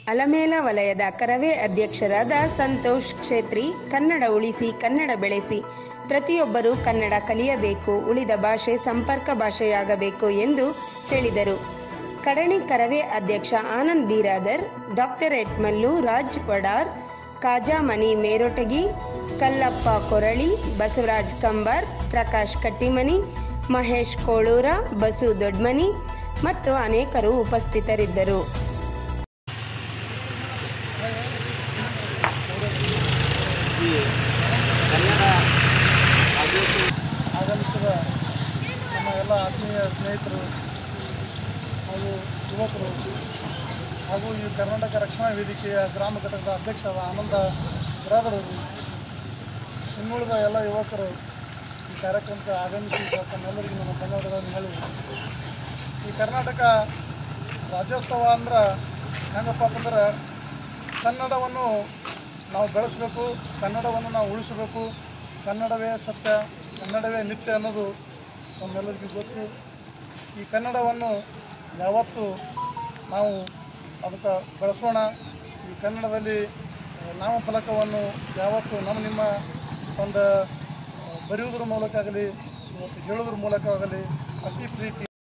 ಅಲಮೇಲ ವಲಯದ ಕರವೇ ಅಧ್ಯಕ್ಷರಾದ ಸಂತೋಷ್ ಕ್ಷೇತ್ರಿ ಕನ್ನಡ ಉಳಿಸಿ ಕನ್ನಡ ಬೆಳೆಸಿ ಪ್ರತಿಯೊಬ್ಬರೂ ಕನ್ನಡ ಕಲಿಯಬೇಕು ಉಳಿದ ಭಾಷೆ ಸಂಪರ್ಕ ಭಾಷೆಯಾಗಬೇಕು ಎಂದು ಹೇಳಿದರು ಕಡಣಿ ಕರವೇ ಅಧ್ಯಕ್ಷ ಆನಂದ್ ಬೀರಾದರ್ ಡಾಕ್ಟರೇಟ್ ಮಲ್ಲು ರಾಜ್ ವಡಾರ್ ಕಾಜಾಮಣಿ ಮೇರೊಟಗಿ ಕಲ್ಲಪ್ಪ ಕೊರಳಿ ಬಸವರಾಜ್ ಕಂಬಾರ್ ಪ್ರಕಾಶ್ ಕಟ್ಟಿಮನಿ ಮಹೇಶ್ ಕೋಳೂರ ಬಸು ದೊಡ್ಮನಿ ಮತ್ತು ಅನೇಕರು ಉಪಸ್ಥಿತರಿದ್ದರು ಈ ಕನ್ನಡ ಆದೇಶ ಆಗಮಿಸಿದ ನಮ್ಮ ಎಲ್ಲ ಆತ್ಮೀಯ ಸ್ನೇಹಿತರು ಹಾಗೂ ಯುವಕರು ಹಾಗೂ ಈ ಕರ್ನಾಟಕ ರಕ್ಷಣಾ ವೇದಿಕೆಯ ಗ್ರಾಮ ಘಟಕದ ಅಧ್ಯಕ್ಷರಾದ ಆನಂದ ಬಿರಾದರವರು ಇನ್ನುಳಿದ ಎಲ್ಲ ಯುವಕರು ಈ ಕಾರ್ಯಕ್ರಮಕ್ಕೆ ಆಗಮಿಸಿ ತಮ್ಮೆಲ್ಲರಿಗೂ ನಮ್ಮ ಧನ್ಯವಾದಗಳನ್ನು ಹೇಳಿ ಈ ಕರ್ನಾಟಕ ರಾಜ್ಯೋತ್ಸವ ಅಂದ್ರೆ ಹೆಂಗಪ್ಪ ಅಂತಂದ್ರೆ ಕನ್ನಡವನ್ನು ನಾವು ಬೆಳೆಸಬೇಕು ಕನ್ನಡವನ್ನು ನಾವು ಉಳಿಸಬೇಕು ಕನ್ನಡವೇ ಸತ್ಯ ಕನ್ನಡವೇ ನಿತ್ಯ ಅನ್ನೋದು ನಮ್ಮೆಲ್ಲರಿಗೂ ಗೊತ್ತು ಈ ಕನ್ನಡವನ್ನು ಯಾವತ್ತೂ ನಾವು ಅದಕ್ಕೆ ಬೆಳೆಸೋಣ ಈ ಕನ್ನಡದಲ್ಲಿ ನಾಮಫಲಕವನ್ನು ಯಾವತ್ತು ನಮ್ಮ ನಿಮ್ಮ ಒಂದು ಬರೆಯುವುದ್ರ ಮೂಲಕ ಆಗಲಿ ಇವತ್ತು ಹೇಳೋದ್ರ ಮೂಲಕ ಆಗಲಿ ಅತಿ ಪ್ರೀತಿ